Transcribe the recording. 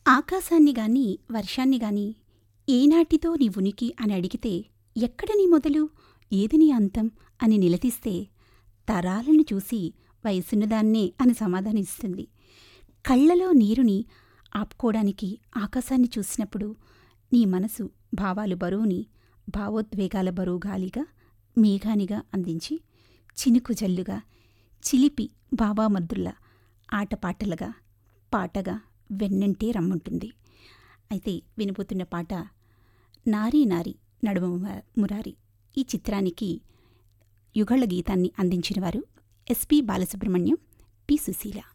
ఆకాశాన్ని గాని వర్షాన్ని గాని ఏనాటితో నీ ఉనికి అని అడిగితే ఎక్కడ నీ మొదలు ఏది నీ అంతం అని నిలదీస్తే తరాలను చూసి వయసున్నదాన్నే అని సమాధానం ఇస్తుంది కళ్ళలో నీరుని ఆపుకోవడానికి ఆకాశాన్ని చూసినప్పుడు నీ మనసు భావాలు బరువుని భావోద్వేగాల బరువు గాలిగా మేఘానిగా అందించి చినుకు జల్లుగా చిలిపి భావామద్దుల్లా ఆటపాటలుగా పాటగా వెన్నంటే రమ్మంటుంది అయితే వినబోతున్న పాట నారీ నారి నడుమ మ- మురారి ఈ చిత్రానికి యుగళ గీతాన్ని అందించిన వారు ఎస్పి బాలసుబ్రహ్మణ్యం పి సుశీల